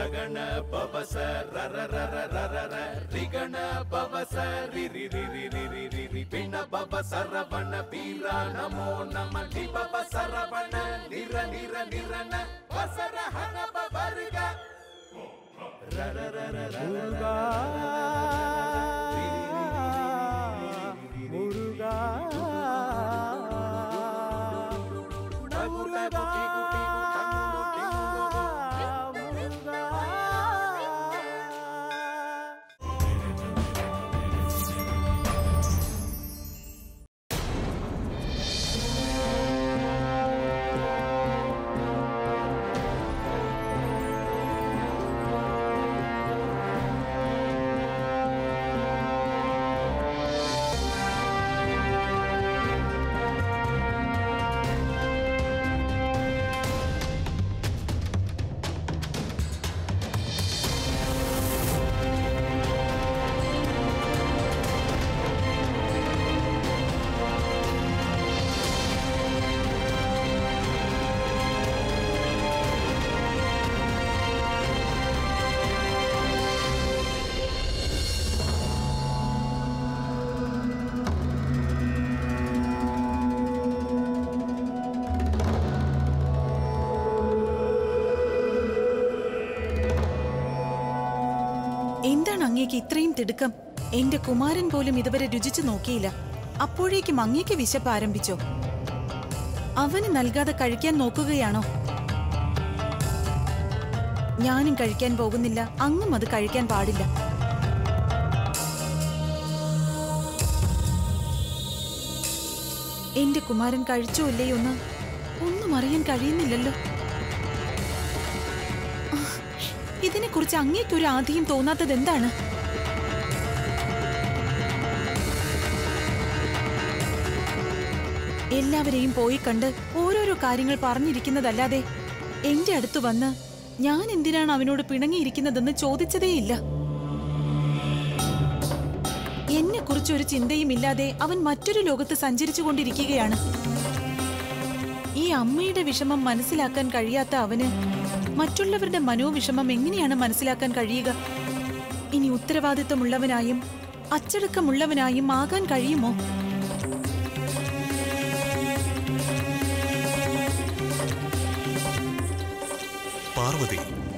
ರಗಣ ಪವಸ ರರ ರರ ರರ ರ ರಿಗಣ ಪವಸ ರಿ ರಿ ರಿ ರಿ ರಿ ರಿ ರಿ ರಿ ಪಿಣ ಪವ ಸರವಣ ವೀರ ನಮೋ ನಮ ಲಿ ಪವ ಸರವಣ ನಿರ ನಿರ ನಿರನ ವಸರ ಹನ ಪವರ್ಗ ರರ ರರ ರರ முருகா முருகா முருகா முருகா എന്താണ് അങ്ങേക്ക് ഇത്രയും തിടുക്കം എന്റെ കുമാരൻ പോലും ഇതുവരെ രുചിച്ചു നോക്കിയില്ല അപ്പോഴേക്കും അങ്ങേക്ക് വിശപ്പ് ആരംഭിച്ചോ അവന് നൽകാതെ കഴിക്കാൻ നോക്കുകയാണോ ഞാനും കഴിക്കാൻ പോകുന്നില്ല അങ്ങും അത് കഴിക്കാൻ പാടില്ല എന്റെ കുമാരൻ കഴിച്ചോ ഇല്ലയോ എന്ന് ഒന്നും അറിയാൻ കഴിയുന്നില്ലല്ലോ ഇതിനെക്കുറിച്ച് അങ്ങേക്കൊരു ആധിയും തോന്നാത്തത് എന്താണ് എല്ലാവരെയും പോയി കണ്ട് ഓരോരോ കാര്യങ്ങൾ പറഞ്ഞിരിക്കുന്നതല്ലാതെ എന്റെ അടുത്ത് വന്ന് ഞാൻ എന്തിനാണ് അവനോട് പിണങ്ങിയിരിക്കുന്നതെന്ന് ചോദിച്ചതേയില്ല എന്നെ കുറിച്ചൊരു ചിന്തയും ഇല്ലാതെ അവൻ മറ്റൊരു ലോകത്ത് സഞ്ചരിച്ചു കൊണ്ടിരിക്കുകയാണ് ഈ അമ്മയുടെ വിഷമം മനസ്സിലാക്കാൻ കഴിയാത്ത അവന് മറ്റുള്ളവരുടെ മനോവിഷമം എങ്ങനെയാണ് മനസ്സിലാക്കാൻ കഴിയുക ഇനി ഉത്തരവാദിത്തമുള്ളവനായും അച്ചടക്കമുള്ളവനായും ആകാൻ കഴിയുമോ പാർവതി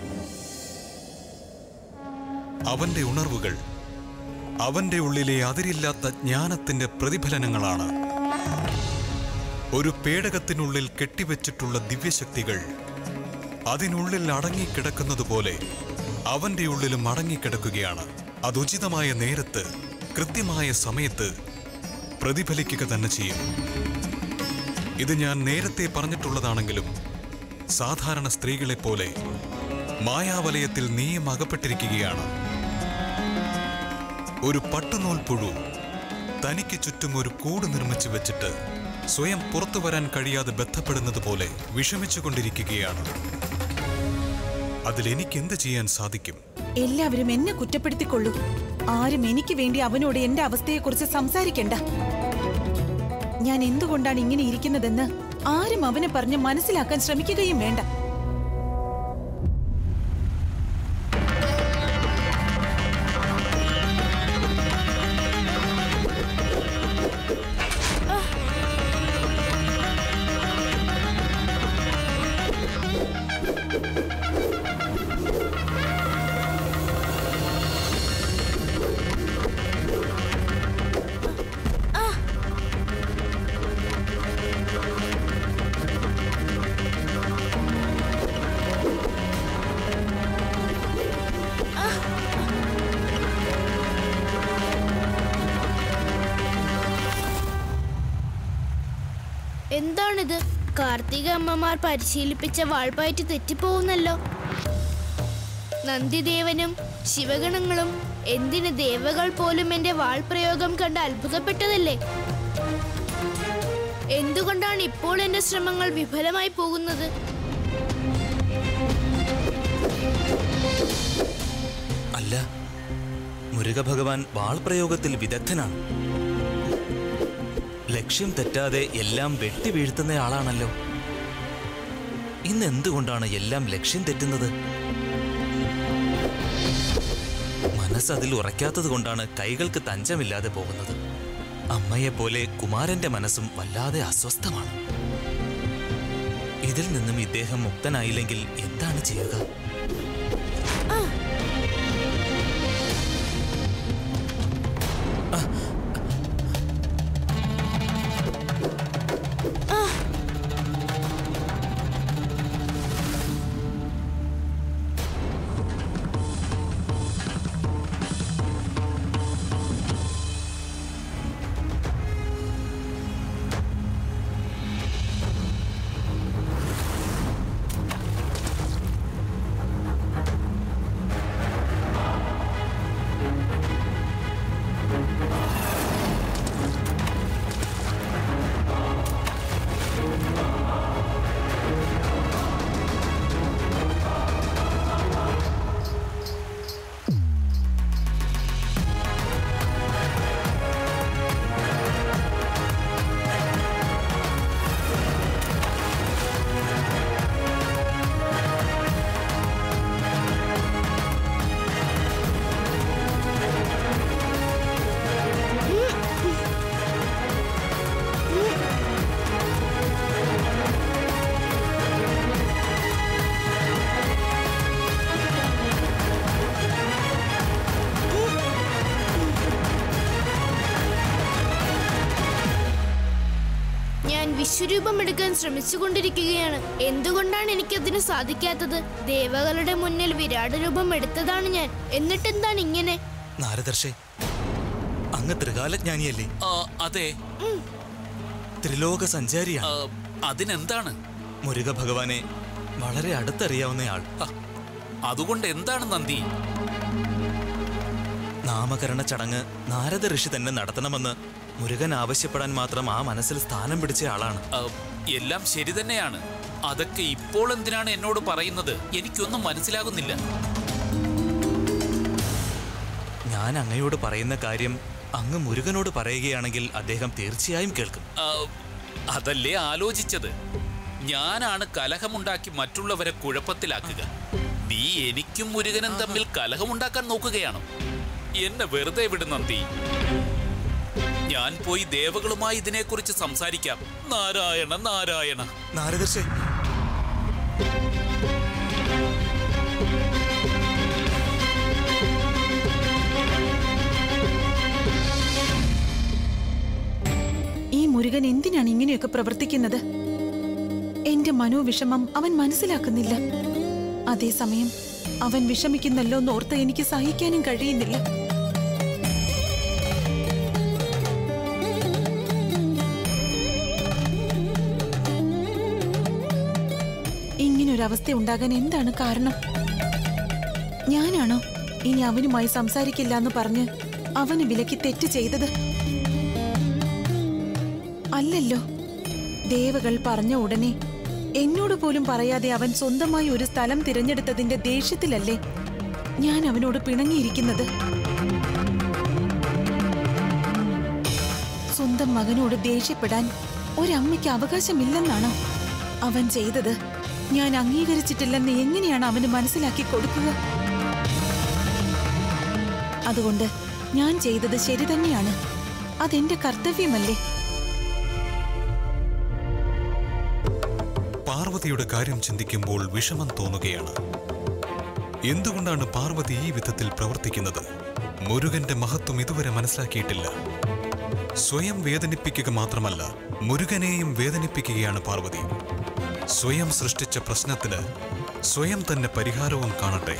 അവന്റെ ഉണർവുകൾ അവന്റെ ഉള്ളിലെ അതിരില്ലാത്ത ജ്ഞാനത്തിന്റെ പ്രതിഫലനങ്ങളാണ് ഒരു പേടകത്തിനുള്ളിൽ കെട്ടിവെച്ചിട്ടുള്ള ദിവ്യശക്തികൾ അതിനുള്ളിൽ അടങ്ങിക്കിടക്കുന്നതുപോലെ അവന്റെ ഉള്ളിലും അടങ്ങിക്കിടക്കുകയാണ് അതുചിതമായ നേരത്ത് കൃത്യമായ സമയത്ത് പ്രതിഫലിക്കുക തന്നെ ചെയ്യും ഇത് ഞാൻ നേരത്തെ പറഞ്ഞിട്ടുള്ളതാണെങ്കിലും സാധാരണ സ്ത്രീകളെപ്പോലെ മായാവലയത്തിൽ നീയും അകപ്പെട്ടിരിക്കുകയാണ് ഒരു പട്ടുനൂൽ പുഴു തനിക്ക് ചുറ്റും ഒരു കൂട് നിർമ്മിച്ചു വെച്ചിട്ട് സ്വയം പുറത്തു വരാൻ കഴിയാതെ ബന്ധപ്പെടുന്നത് പോലെ വിഷമിച്ചുകൊണ്ടിരിക്കുകയാണ് അതിൽ എനിക്ക് എന്ത് ചെയ്യാൻ സാധിക്കും എല്ലാവരും എന്നെ കുറ്റപ്പെടുത്തിക്കൊള്ളൂ ആരും എനിക്ക് വേണ്ടി അവനോട് എന്റെ അവസ്ഥയെക്കുറിച്ച് സംസാരിക്കണ്ട ഞാൻ എന്തുകൊണ്ടാണ് ഇങ്ങനെ ഇരിക്കുന്നതെന്ന് ആരും അവനെ പറഞ്ഞ് മനസ്സിലാക്കാൻ ശ്രമിക്കുകയും വേണ്ട എന്താണിത് കാർത്തിക അമ്മമാർ പരിശീലിപ്പിച്ച വാൾപ്പയറ്റ് തെറ്റിപ്പോകുന്നല്ലോ നന്ദിദേവനും ശിവഗണങ്ങളും എന്തിന് ദേവകൾ പോലും എന്റെ വാൾപ്രയോഗം കണ്ട് അത്ഭുതപ്പെട്ടതല്ലേ എന്തുകൊണ്ടാണ് ഇപ്പോൾ എന്റെ ശ്രമങ്ങൾ വിഫലമായി പോകുന്നത് അല്ല മുരുക ഭഗവാൻ വാൾ പ്രയോഗത്തിൽ വിദഗ്ധനാണ് ലക്ഷ്യം തെറ്റാതെ എല്ലാം വെട്ടി വീഴ്ത്തുന്നയാളാണല്ലോ ഇന്ന് എന്തുകൊണ്ടാണ് എല്ലാം ലക്ഷ്യം തെറ്റുന്നത് മനസ്സ് അതിൽ ഉറയ്ക്കാത്തത് കൊണ്ടാണ് കൈകൾക്ക് തഞ്ചമില്ലാതെ പോകുന്നത് അമ്മയെപ്പോലെ കുമാരന്റെ മനസ്സും വല്ലാതെ അസ്വസ്ഥമാണ് ഇതിൽ നിന്നും ഇദ്ദേഹം മുക്തനായില്ലെങ്കിൽ എന്താണ് ചെയ്യുക ഞാൻ വിശ്വരൂപം എടുക്കാൻ ശ്രമിച്ചുകൊണ്ടിരിക്കുകയാണ് എന്തുകൊണ്ടാണ് എനിക്കതിന് സാധിക്കാത്തത് ദേവകളുടെ മുന്നിൽ വിരാട് രൂപം എടുത്തതാണ് ഞാൻ എന്നിട്ടെന്താണ് ഇങ്ങനെ നാരദർശേ അങ്ങ് ത്രികാലജ്ഞാനിയല്ലേ ആ, അതെ ത്രിലോക സഞ്ചാരിയാണ് ആ, അതിനെന്താണ് മുരുക ഭഗവാനെ വളരെ അടുത്തറിയാവുന്നയാൾ ഹ, അതുകൊണ്ട് എന്താണ് നന്ദി നാമകരണ ചടങ്ങ് നാരദ ഋഷി തന്നെ നടത്തണമെന്ന് മുരുകൻ ആവശ്യപ്പെടാൻ മാത്രം ആ മനസ്സിൽ സ്ഥാനം പിടിച്ച ആളാണ് ആ, എല്ലാം ശരി തന്നെയാണ് അതൊക്കെ ഇപ്പോൾ എന്തിനാണ് എന്നോട് പറയുന്നത് എനിക്കൊന്നും മനസ്സിലാകുന്നില്ല ഞാൻ അങ്ങയോട് പറയുന്ന കാര്യം അങ്ങ് മുരുകനോട് പറയുകയാണെങ്കിൽ അദ്ദേഹം തീർച്ചയായും കേൾക്കും ആ, അതല്ലേ ആലോചിച്ചത് ഞാനാണ് കലഹമുണ്ടാക്കി മറ്റുള്ളവരെ കുഴപ്പത്തിലാക്കുക നീ എനിക്കും മുരുകനും തമ്മിൽ കലഹമുണ്ടാക്കാൻ നോക്കുകയാണോ എന്നെ വെറുതെ വിട് നന്ദി ഞാൻ പോയി ദേവകളുമായി ഇതിനെക്കുറിച്ച് സംസാരിക്കാം നാരായണ നാരായണ നാരദർശേ ഈ മുരുകൻ എന്തിനാണ് ഇങ്ങനെയൊക്കെ പ്രവർത്തിക്കുന്നത് എന്റെ മനോവിഷമം അവൻ മനസ്സിലാക്കുന്നില്ല അതേസമയം അവൻ വിഷമിക്കുന്നല്ലോ എന്നോർത്ത് എനിക്ക് സഹിക്കാനും കഴിയുന്നില്ല ഇങ്ങനൊരവസ്ഥ ഉണ്ടാകാൻ എന്താണ് കാരണം ഞാനാണോ ഇനി അവനുമായി സംസാരിക്കില്ല എന്ന് പറഞ്ഞ് അവന് വിലക്ക് തെറ്റ് ചെയ്തത് അല്ലല്ലോ ദേവകൾ പറഞ്ഞ ഉടനെ എന്നോട് പോലും പറയാതെ അവൻ സ്വന്തമായി ഒരു സ്ഥലം തിരഞ്ഞെടുത്തതിന്റെ ദേഷ്യത്തിലല്ലേ ഞാൻ അവനോട് പിണങ്ങിയിരിക്കുന്നത് സ്വന്തം മകനോട് ദേഷ്യപ്പെടാൻ ഒരമ്മയ്ക്ക് അവകാശമില്ലെന്നാണോ അവൻ ചെയ്തത് ഞാൻ അംഗീകരിച്ചിട്ടില്ലെന്ന് എങ്ങനെയാണ് അവന് മനസ്സിലാക്കി കൊടുക്കുക അതുകൊണ്ട് ഞാൻ ചെയ്തത് ശരി തന്നെയാണ് അതെന്റെ കർത്തവ്യമല്ലേ പാർവതിയുടെ കാര്യം ചിന്തിക്കുമ്പോൾ വിഷമം തോന്നുകയാണ് എന്തുകൊണ്ടാണ് പാർവതി ഈ വിധത്തിൽ പ്രവർത്തിക്കുന്നത് മുരുകന്റെ മഹത്വം ഇതുവരെ മനസ്സിലാക്കിയിട്ടില്ല സ്വയം വേദനിപ്പിക്കുക മാത്രമല്ല മുരുകനെയും വേദനിപ്പിക്കുകയാണ് പാർവതി സ്വയം സൃഷ്ടിച്ച പ്രശ്നത്തിന് സ്വയം തന്നെ പരിഹാരവും കാണട്ടെ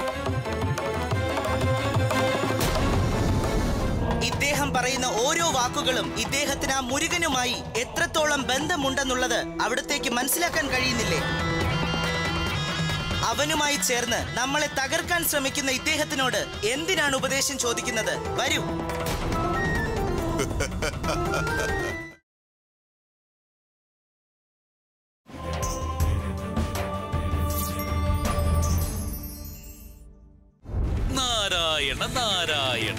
ഇദ്ദേഹം പറയുന്ന ഓരോ വാക്കുകളും ഇദ്ദേഹത്തിന് ആ മുരുകനുമായി എത്രത്തോളം ബന്ധമുണ്ടെന്നുള്ളത് അവിടത്തേക്ക് മനസ്സിലാക്കാൻ കഴിയുന്നില്ലേ അവനുമായി ചേർന്ന് നമ്മളെ തകർക്കാൻ ശ്രമിക്കുന്ന ഇദ്ദേഹത്തിനോട് എന്തിനാണ് ഉപദേശം ചോദിക്കുന്നത് വരൂ നാരായണ നാരായണ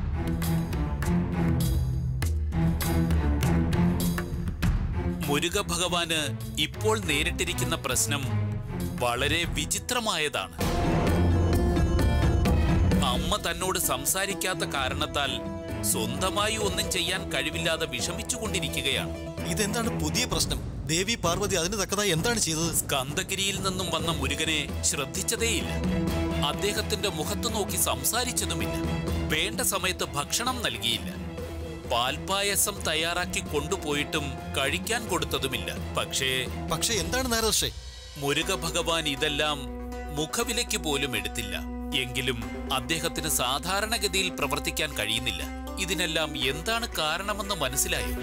മുരുക ഭഗവാന് ഇപ്പോൾ നേരിട്ടിരിക്കുന്ന പ്രശ്നം വളരെ വിചിത്രമായതാണ് അമ്മ തന്നോട് സംസാരിക്കാത്ത കാരണത്താൽ സ്വന്തമായി ഒന്നും ചെയ്യാൻ കഴിവില്ലാതെ വിഷമിച്ചുകൊണ്ടിരിക്കുകയാണ് ഇതെന്താണ് പുതിയ പ്രശ്നം ദേവി പാർവതി അതിന് തക്കതായി എന്താണ് ചെയ്തത് സ്കന്ദഗിരിയിൽ നിന്നും വന്ന മുരുകനെ ശ്രദ്ധിച്ചതേയില്ല അദ്ദേഹത്തിന്റെ മുഖത്ത് നോക്കി സംസാരിച്ചതുമില്ല വേണ്ട സമയത്ത് ഭക്ഷണം നൽകിയില്ല പാൽപായസം തയ്യാറാക്കി കൊണ്ടുപോയിട്ടും കഴിക്കാൻ കൊടുത്തതുമില്ല പക്ഷേ പക്ഷെ എന്താണ് നാരദർഷേ മുരുക ഭഗവാൻ ഇതെല്ലാം മുഖവിലയ്ക്ക് പോലും എടുത്തില്ല എങ്കിലും അദ്ദേഹത്തിന് സാധാരണഗതിയിൽ പ്രവർത്തിക്കാൻ കഴിയുന്നില്ല ഇതിനെല്ലാം എന്താണ് കാരണമെന്ന് മനസ്സിലായോ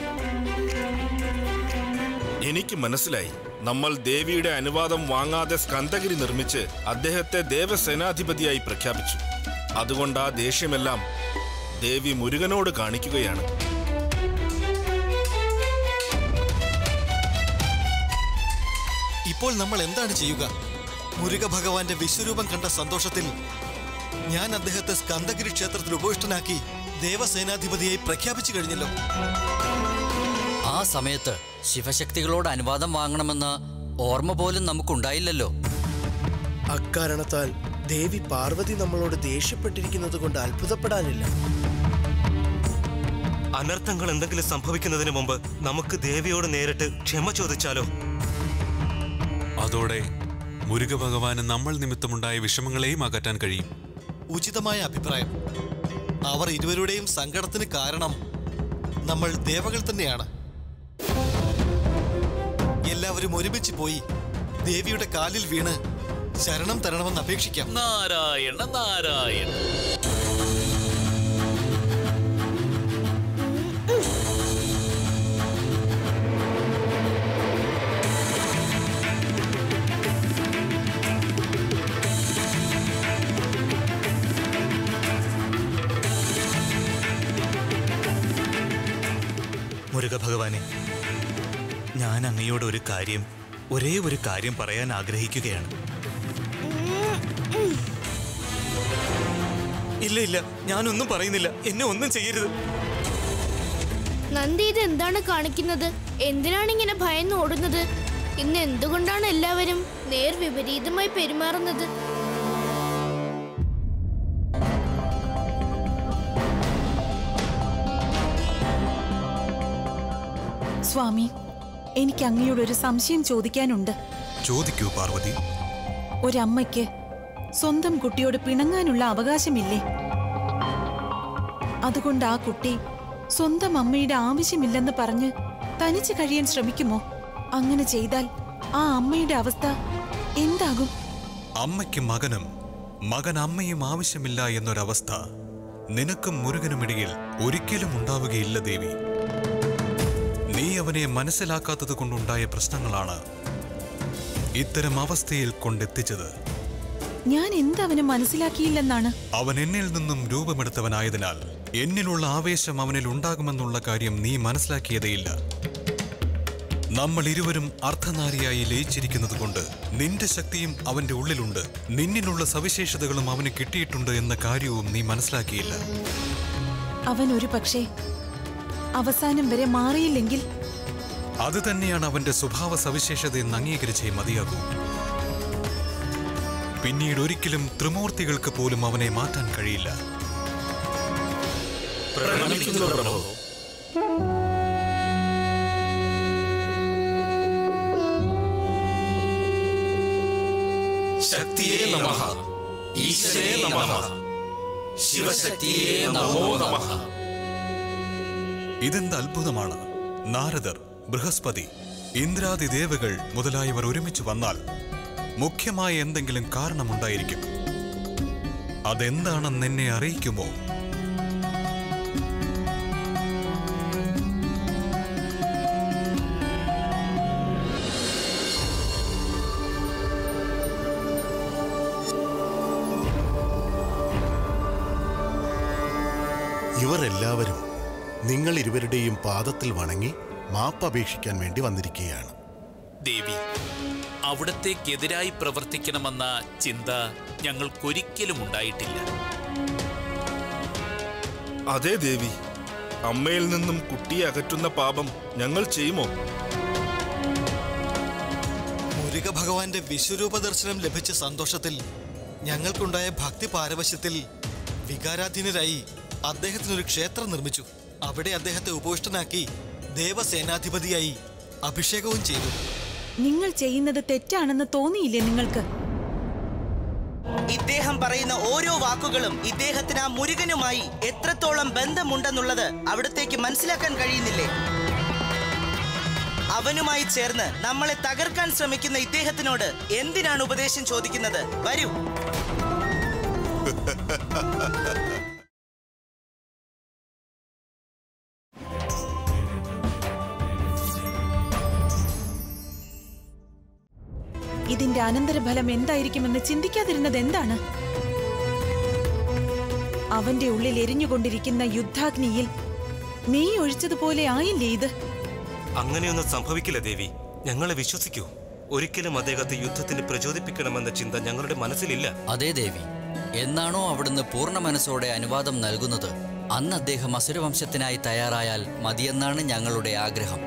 എനിക്ക് മനസ്സിലായി നമ്മൾ ദേവിയുടെ അനുവാദം വാങ്ങാതെ സ്കന്ദഗിരി നിർമ്മിച്ച് അദ്ദേഹത്തെ ദേവസേനാധിപതിയായി പ്രഖ്യാപിച്ചു അതുകൊണ്ട് ആ ദേഷ്യമെല്ലാം ദേവി മുരുകനോട് കാണിക്കുകയാണ് ഇപ്പോൾ നമ്മൾ എന്താണ് ചെയ്യുക മുരുക ഭഗവാന്റെ വിശ്വരൂപം കണ്ട സന്തോഷത്തിൽ ഞാൻ അദ്ദേഹത്തെ സ്കന്ദഗിരി ക്ഷേത്രത്തിൽ ഉപവിഷ്ടനാക്കി ദേവസേനാധിപതിയായി പ്രഖ്യാപിച്ചു കഴിഞ്ഞല്ലോ ആ സമയത്ത് ശിവശക്തികളോട് അനുവാദം വാങ്ങണമെന്ന് ഓർമ്മ പോലും നമുക്കുണ്ടായില്ലല്ലോ അക്കാരണത്താൽ ദേവി പാർവതി നമ്മളോട് ദേഷ്യപ്പെട്ടിരിക്കുന്നത് കൊണ്ട് അത്ഭുതപ്പെടാനില്ല അനർത്ഥങ്ങൾ എന്തെങ്കിലും സംഭവിക്കുന്നതിന് മുമ്പ് നമുക്ക് ദേവിയോട് നേരിട്ട് ക്ഷമ ചോദിച്ചാലോ അതോടെ മുരുക ഭഗവാന് നമ്മൾ നിമിത്തമുണ്ടായ വിഷമങ്ങളെയും അകറ്റാൻ കഴിയും ഉചിതമായ അഭിപ്രായം അവർ ഇരുവരുടെയും സങ്കടത്തിന് കാരണം നമ്മൾ ദേവകൾ തന്നെയാണ് എല്ലാവരും ഒരുമിച്ച് പോയി ദേവിയുടെ കാലിൽ വീണ് ശരണം തരണമെന്ന് അപേക്ഷിക്കാം നാരായണ നാരായണ മുരുക ഭഗവാനെ ഞാൻ അങ്ങയോട് ഒരു കാര്യം ഒരേ ഒരു കാര്യം പറയാൻ ആഗ്രഹിക്കുകയാണ് ഇല്ല ഇല്ല ഞാനൊന്നും പറയുന്നില്ല എന്നെ ഒന്നും ചെയ്യരുത് നന്ദി ഇത് എന്താണ് കാണിക്കുന്നത് എന്തിനാണ് ഇങ്ങനെ ഭയന്ന് ഓടുന്നത് ഇന്ന് എന്തുകൊണ്ടാണ് എല്ലാവരും നേർ വിപരീതമായി പെരുമാറുന്നത് സ്വാമി എനിക്ക് അങ്ങയോട് ഒരു സംശയം ചോദിക്കാനുണ്ട് ചോദിക്കൂ പാർവതി ഒരമ്മയ്ക്ക് സ്വന്തം കുട്ടിയോട് പിണങ്ങാനുള്ള അവകാശമില്ലേ അതുകൊണ്ട് ആ കുട്ടി സ്വന്തം അമ്മയുടെ ആവശ്യമില്ലെന്ന് പറഞ്ഞ് തനിച്ച് കഴിയാൻ ശ്രമിക്കുമോ അങ്ങനെ ചെയ്താൽ ആ അമ്മയുടെ അവസ്ഥ എന്താകും അമ്മയ്ക്ക് മകനും മകൻ അമ്മയും ആവശ്യമില്ല എന്നൊരവസ്ഥ നിനക്കും മുരുകനുമിടയിൽ ഒരിക്കലും ഉണ്ടാവുകയില്ല ദേവി നീ അവനെ മനസ്സിലാക്കാത്തത് കൊണ്ടുണ്ടായ പ്രശ്നങ്ങളാണ് ഇത്തരം അവസ്ഥയിൽ കൊണ്ടെത്തിച്ചത് ഞാൻ എന്തവന് മനസ്സിലാക്കിയില്ലെന്നാണ് അവൻ എന്നിൽ നിന്നും രൂപമെടുത്തവനായതിനാൽ എന്നിലുള്ള ആവേശം അവനിൽ ഉണ്ടാകുമെന്നുള്ള കാര്യം നീ മനസ്സിലാക്കിയതേയില്ല നമ്മൾ ഇരുവരും അർദ്ധനാരിയായി ലയിച്ചിരിക്കുന്നത് കൊണ്ട് നിന്റെ ശക്തിയും അവന്റെ ഉള്ളിലുണ്ട് നിന്നിലുള്ള സവിശേഷതകളും അവന് കിട്ടിയിട്ടുണ്ട് എന്ന കാര്യവും നീ മനസ്സിലാക്കിയില്ല അവൻ ഒരു പക്ഷേ അവസാനം വരെ മാറിയില്ലെങ്കിൽ അത് തന്നെയാണ് അവന്റെ സ്വഭാവ സവിശേഷത എന്ന് അംഗീകരിച്ചേ മതിയാകൂ പിന്നീട് ഒരിക്കലും ത്രിമൂർത്തികൾക്ക് പോലും അവനെ മാറ്റാൻ കഴിയില്ല പ്രണമിക്കുന്നു പ്രഭു ശക്തിയേ നമഃ ഈശ്വരേ നമഃ ശിവശക്തിയേ നമോ നമഃ ഇതെന്ത് അത്ഭുതമാണ് നാരദർ ബൃഹസ്പതി ഇന്ദ്രാദി ദേവകൾ മുതലായവർ ഒരുമിച്ച് വന്നാൽ മുഖ്യമായ എന്തെങ്കിലും കാരണമുണ്ടായിരിക്കും അതെന്താണെന്ന് എന്നെ അറിയിക്കുമോ ഇവർ എല്ലാവരും നിങ്ങൾ ഇരുവരുടെയും പാദത്തിൽ വണങ്ങി മാപ്പപേക്ഷിക്കാൻ വേണ്ടി വന്നിരിക്കുകയാണ് ദേവി അവിടത്തേക്കെതിരായി പ്രവർത്തിക്കണമെന്ന ചിന്ത ഞങ്ങൾക്കൊരിക്കലും ഉണ്ടായിട്ടില്ല അതേ ദേവി അമ്മയിൽ നിന്നും കുട്ടിയെ അകറ്റുന്ന പാപം ഞങ്ങൾ ചെയ്യുമോ മുരുക ഭഗവാന്റെ വിശ്വരൂപ ദർശനം ലഭിച്ച സന്തോഷത്തിൽ ഞങ്ങൾക്കുണ്ടായ ഭക്തി പാരവശ്യത്തിൽ വികാരാധീനരായി അദ്ദേഹത്തിനൊരു ക്ഷേത്രം നിർമ്മിച്ചു അവിടെ അദ്ദേഹത്തെ ഉപവിഷ്ടനാക്കി ദേവസേനാധിപതിയായി അഭിഷേകവും ചെയ്തു നിങ്ങൾ ചെയ്യുന്നത് തെറ്റാണെന്ന് തോന്നിയില്ലേ നിങ്ങൾക്ക് ഇദ്ദേഹം പറയുന്ന ഓരോ വാക്കുകളും ഇദ്ദേഹത്തിന് ആ മുരുകനുമായി എത്രത്തോളം ബന്ധമുണ്ടെന്നുള്ളത് അവിടത്തേക്ക് മനസ്സിലാക്കാൻ കഴിയുന്നില്ലേ അവനുമായി ചേർന്ന് നമ്മളെ തകർക്കാൻ ശ്രമിക്കുന്ന ഇദ്ദേഹത്തിനോട് എന്തിനാണ് ഉപദേശം ചോദിക്കുന്നത് വരൂ ഇതിന്റെ അനന്തരഫലം എന്തായിരിക്കുമെന്ന് ചിന്തിക്കാതിരുന്നത് എന്താണ് അവന്റെ ഉള്ളിൽ എരിഞ്ഞുകൊണ്ടിരിക്കുന്ന യുദ്ധാഗ്നിയിൽ നെയ് ഒഴിച്ചതുപോലെ ആയില്ലേ ഇത് അങ്ങനെയൊന്നും സംഭവിക്കില്ല ദേവി ഞങ്ങളെ വിശ്വസിക്കൂ ഒരിക്കലും അദ്ദേഹത്തെ യുദ്ധത്തിന് പ്രചോദിപ്പിക്കണമെന്ന ചിന്ത ഞങ്ങളുടെ മനസ്സിലില്ല അതേ ദേവി എന്നാണോ അവിടുന്ന് പൂർണ്ണ മനസ്സോടെ അനുവാദം നൽകുന്നത് അന്ന് അദ്ദേഹം അസുരവംശത്തിനായി തയ്യാറായാൽ മതിയെന്നാണ് ഞങ്ങളുടെ ആഗ്രഹം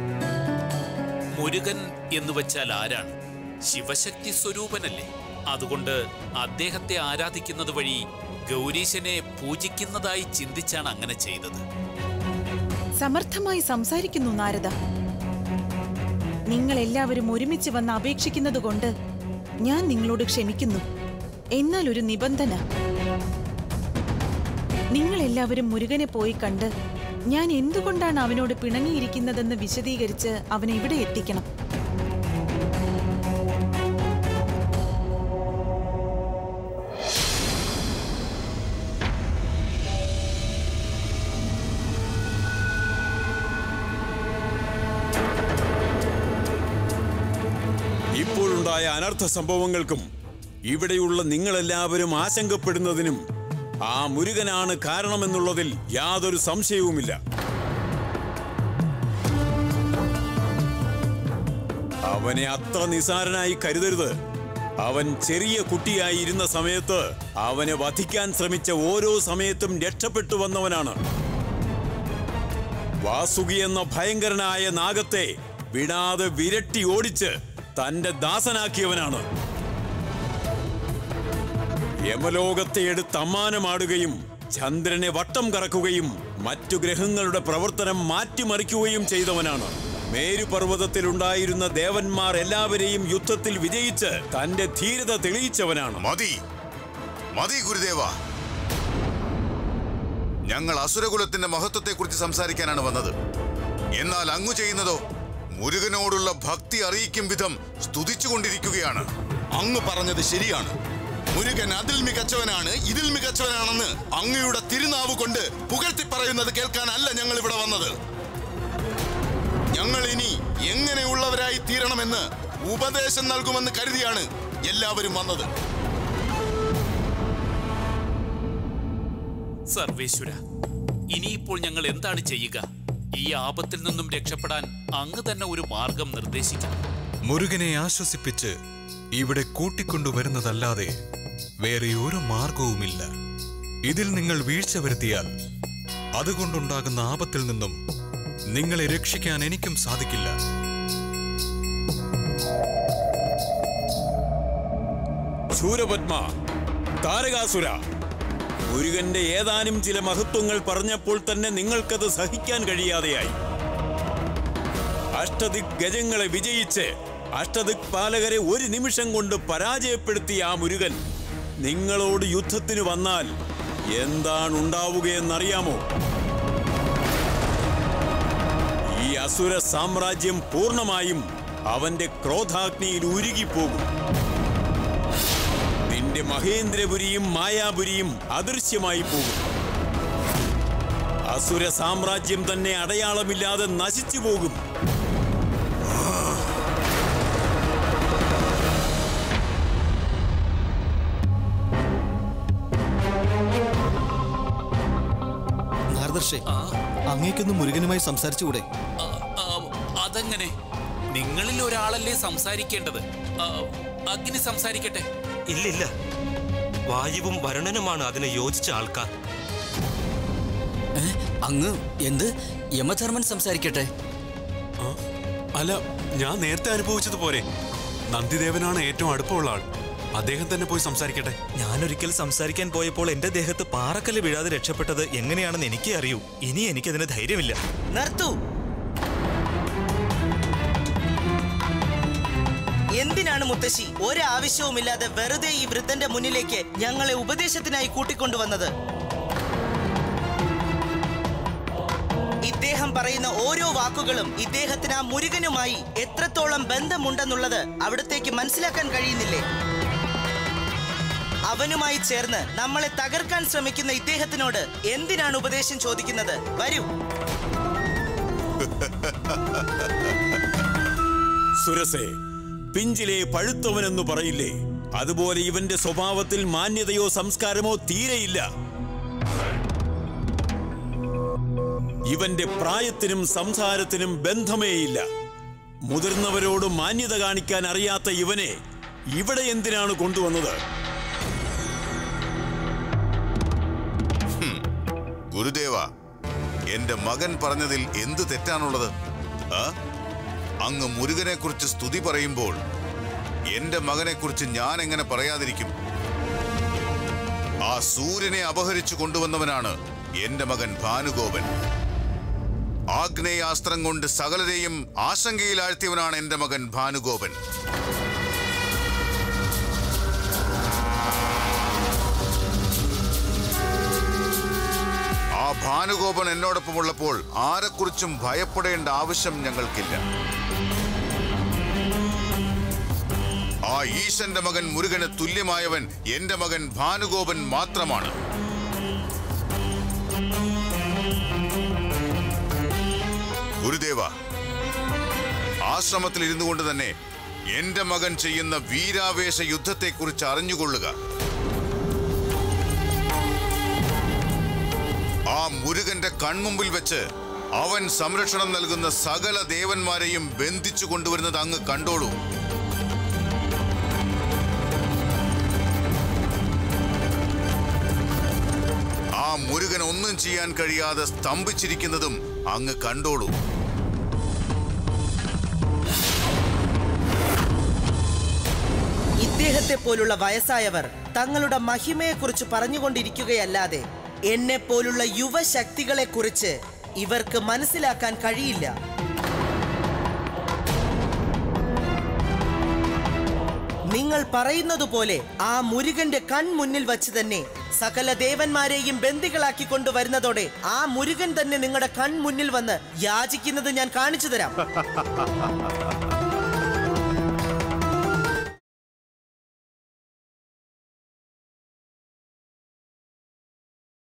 മുരുകൻ എന്ന് വെച്ചാൽ ആരാണ് ശിവശക്തി സ്വരൂപനല്ലേ അതുകൊണ്ട് അദ്ദേഹത്തെ ആരാധിക്കുന്നത് വഴി ഗൗരീശനെ പൂജിക്കുന്നതായി ചിന്തിച്ചാണ് അങ്ങനെ ചെയ്തത് സമർത്ഥമായി സംസാരിക്കുന്നു നാരദ നിങ്ങൾ എല്ലാവരും ഒരുമിച്ച് വന്ന് അപേക്ഷിക്കുന്നത് കൊണ്ട് ഞാൻ നിങ്ങളോട് ക്ഷമിക്കുന്നു എന്നാൽ ഒരു നിബന്ധന നിങ്ങൾ എല്ലാവരും മുരുകനെ പോയി കണ്ട് ഞാൻ എന്തുകൊണ്ടാണ് അവനോട് പിണങ്ങിയിരിക്കുന്നതെന്ന് വിശദീകരിച്ച് അവനെ ഇവിടെ എത്തിക്കണം ഇപ്പോഴുണ്ടായ അനർത്ഥ സംഭവങ്ങൾക്കും ഇവിടെയുള്ള നിങ്ങളെല്ലാവരും ആശങ്കപ്പെടുന്നതിനും ആ മുരുകനാണ് കാരണമെന്നുള്ളതിൽ യാതൊരു സംശയവുമില്ല അവനെ അത്ര നിസാരനായി കരുതരുത് അവൻ ചെറിയ കുട്ടിയായി ഇരുന്ന സമയത്ത് അവനെ വധിക്കാൻ ശ്രമിച്ച ഓരോ സമയത്തും രക്ഷപ്പെട്ടു വന്നവനാണ് വാസുകി എന്ന ഭയങ്കരനായ നാഗത്തെ വിടാതെ വിരട്ടി ഓടിച്ച് തന്റെ ദാസനാക്കിയവനാണ് യമലോകത്തെ എടുത്ത് അമ്മാനമാടുകയും ചന്ദ്രനെ വട്ടം കറക്കുകയും മറ്റു ഗ്രഹങ്ങളുടെ പ്രവർത്തനം മാറ്റിമറിക്കുകയും ചെയ്തവനാണ് മേരുപർവ്വതത്തിലുണ്ടായിരുന്ന ദേവന്മാർ എല്ലാവരെയും യുദ്ധത്തിൽ വിജയിച്ച് തന്റെ ധീരത തെളിയിച്ചവനാണ് മതി മതി ഗുരുദേവ ഞങ്ങൾ അസുരകുലത്തിന്റെ മഹത്വത്തെക്കുറിച്ച് സംസാരിക്കാനാണ് വന്നത് എന്നാൽ അങ്ങു ചെയ്യുന്നതോ മുരുകനോടുള്ള ഭക്തി അറിയിക്കും വിധം സ്തുതിച്ചുകൊണ്ടിരിക്കുകയാണ് അങ്ങ് പറഞ്ഞത് ശരിയാണ് മുരുകൻ അതിൽ മികച്ചവനാണ് ഇതിൽ മികച്ചവനാണെന്ന് അങ്ങയുടെ തിരുനാവ് കൊണ്ട് പുകഴ്ത്തി പറയുന്നത് കേൾക്കാനല്ല ഞങ്ങൾ ഇവിടെ വന്നത് ഞങ്ങൾ ഇനി എങ്ങനെയുള്ളവരായി തീരണമെന്ന് ഉപദേശം നൽകുമെന്ന് കരുതിയാണ് എല്ലാവരും വന്നത് സർവേശ്വര ഇനിയിപ്പോൾ ഞങ്ങൾ എന്താണ് ചെയ്യുക ഈ ആപത്തിൽ നിന്നും രക്ഷപ്പെടാൻ അങ്ങ് തന്നെ ഒരു മാർഗം നിർദ്ദേശിക്കണം മുരുകനെ ആശ്വസിപ്പിച്ച് ഇവിടെ കൂട്ടിക്കൊണ്ടുവരുന്നതല്ലാതെ വേറെ ഒരു മാർഗവുമില്ല ഇതിൽ നിങ്ങൾ വീഴ്ച വരുത്തിയാൽ അതുകൊണ്ടുണ്ടാകുന്ന ആപത്തിൽ നിന്നും നിങ്ങളെ രക്ഷിക്കാൻ എനിക്കും സാധിക്കില്ല ശൂരപത്മ താരകാസുര മുരുകന്റെ ഏതാനും ചില മഹത്വങ്ങൾ പറഞ്ഞപ്പോൾ തന്നെ നിങ്ങൾക്കത് സഹിക്കാൻ കഴിയാതെയായി അഷ്ടദിക് ഗജങ്ങളെ വിജയിച്ച് അഷ്ടദിക് പാലകരെ ഒരു നിമിഷം കൊണ്ട് പരാജയപ്പെടുത്തിയ ആ മുരുകൻ നിങ്ങളോട് യുദ്ധത്തിന് വന്നാൽ എന്താണ് ഉണ്ടാവുകയെന്നറിയാമോ ഈ അസുര സാമ്രാജ്യം പൂർണ്ണമായും അവന്റെ ക്രോധാഗ്നിയിൽ ഉരുകിപ്പോകും നിന്റെ മഹേന്ദ്രപുരിയും മായാപുരിയും അദൃശ്യമായി പോകും അസുര സാമ്രാജ്യം തന്നെ അടയാളമില്ലാതെ നശിച്ചു പോകും നാരദർഷേ അങ്ങേക്കൊന്ന് മുരുകനുമായി സംസാരിച്ചുകൂടെ ആ, അതെങ്ങനെ നിങ്ങളിൽ ഒരാളല്ലേ സംസാരിക്കേണ്ടത് ആ, അഗ്നി സംസാരിക്കട്ടെ ഇല്ലില്ല വായുവും വരുണനുമാണ് അതിന് യോജിച്ച ആൾക്കാർ അങ്ങ് എന്ത് യമധർമ്മൻ സംസാരിക്കട്ടെ അല്ല ഞാൻ നേരത്തെ അനുഭവിച്ചതുപോലെ നന്ദിദേവനാണ് ഏറ്റവും അടുപ്പമുള്ള ആൾ അദ്ദേഹം തന്നെ പോയി സംസാരിക്കട്ടെ ഞാനൊരിക്കൽ സംസാരിക്കാൻ പോയപ്പോൾ എന്റെ ദേഹത്ത് പാറക്കല്ല് വീഴാതെ രക്ഷപ്പെട്ടത് എങ്ങനെയാണെന്ന് എനിക്കേ അറിയൂ ഇനി എനിക്കതിന് ധൈര്യമില്ല നിർത്തൂ എന്തിനാണ് മുത്തശ്ശി ഒരാവശ്യവുമില്ലാതെ വെറുതെ ഈ വൃദ്ധന്റെ മുന്നിലേക്ക് ഞങ്ങളെ ഉപദേശത്തിനായി കൂട്ടിക്കൊണ്ടുവന്നത് ഇദ്ദേഹം പറയുന്ന ഓരോ വാക്കുകളും ഇദ്ദേഹത്തിന് ആ മുരുകനുമായി എത്രത്തോളം ബന്ധമുണ്ടെന്നുള്ളത് അവിടത്തേക്ക് മനസ്സിലാക്കാൻ കഴിയുന്നില്ലേ അവനുമായി ചേർന്ന് നമ്മളെ തകർക്കാൻ ശ്രമിക്കുന്ന ഇദ്ദേഹത്തിനോട് എന്തിനാണ് ഉപദേശം ചോദിക്കുന്നത് വരൂ സുരസേ പിഞ്ചിലെ പഴുത്തവനെന്നു പറയില്ലേ അതുപോലെ ഇവന്റെ സ്വഭാവത്തിൽ മാന്യതയോ സംസ്കാരമോ തീരെയില്ല ഇവന്റെ പ്രായത്തിനും സംസാരത്തിനും ബന്ധമേയില്ല മുതിർന്നവരോട് മാന്യത കാണിക്കാൻ അറിയാത്ത ഇവനെ ഇവിടെ എന്തിനാണ് കൊണ്ടുവന്നത് ഗുരുദേവ എന്റെ മകൻ പറഞ്ഞതിൽ എന്ത് തെറ്റാണുള്ളത് ആ അങ്ങ് മുരുകനെ കുറിച്ച് സ്തുതി പറയുമ്പോൾ എന്റെ മകനെ കുറിച്ച് ഞാൻ എങ്ങനെ പറയാതിരിക്കും ആ സൂര്യനെ അപഹരിച്ചു കൊണ്ടുവന്നവനാണ് എന്റെ മകൻ ഭാനുഗോപൻ ആഗ്നേയാസ്ത്രം കൊണ്ട് സകലരെയും ആശങ്കയിലാഴ്ത്തിയവനാണ് എന്റെ മകൻ ഭാനുഗോപൻ ആ ഭാനുഗോപൻ എന്നോടൊപ്പമുള്ളപ്പോൾ ആരെക്കുറിച്ചും ഭയപ്പെടേണ്ട ആവശ്യം ഞങ്ങൾക്കില്ല ആ ഈശന്റെ മകൻ മുരുകന് തുല്യമായവൻ എന്റെ മകൻ ഭാനുഗോപൻ മാത്രമാണ് ഗുരുദേവ ആശ്രമത്തിൽ ഇരുന്നു കൊണ്ട് തന്നെ എന്റെ മകൻ ചെയ്യുന്ന വീരാവേശ യുദ്ധത്തെക്കുറിച്ച് അറിഞ്ഞുകൊള്ളുക ആ മുരുകന്റെ കൺമുമ്പിൽ വെച്ച് അവൻ സംരക്ഷണം നൽകുന്ന സകല ദേവന്മാരെയും ബന്ധിച്ചു കൊണ്ടുവരുന്നത് അങ്ങ് കണ്ടോളൂ ആ മുരുകൻ ഒന്നും ചെയ്യാൻ കഴിയാതെ സ്തംഭിച്ചിരിക്കുന്നതും അങ്ങ് കണ്ടോളൂ ഇദ്ദേഹത്തെ പോലുള്ള വയസ്സായവർ തങ്ങളുടെ മഹിമയെക്കുറിച്ച് പറഞ്ഞുകൊണ്ടിരിക്കുകയല്ലാതെ എന്നെ പോലുള്ള യുവശക്തികളെ കുറിച്ച് ഇവർക്ക് മനസ്സിലാക്കാൻ കഴിയില്ല നിങ്ങൾ പറയുന്നത് പോലെ ആ മുരുകന്റെ കൺമുന്നിൽ വച്ച് തന്നെ സകല ദേവന്മാരെയും ബന്ദികളാക്കി കൊണ്ടുവരുന്നതോടെ ആ മുരുകൻ തന്നെ നിങ്ങളുടെ കൺമുന്നിൽ വന്ന് യാചിക്കുന്നത് ഞാൻ കാണിച്ചു തരാം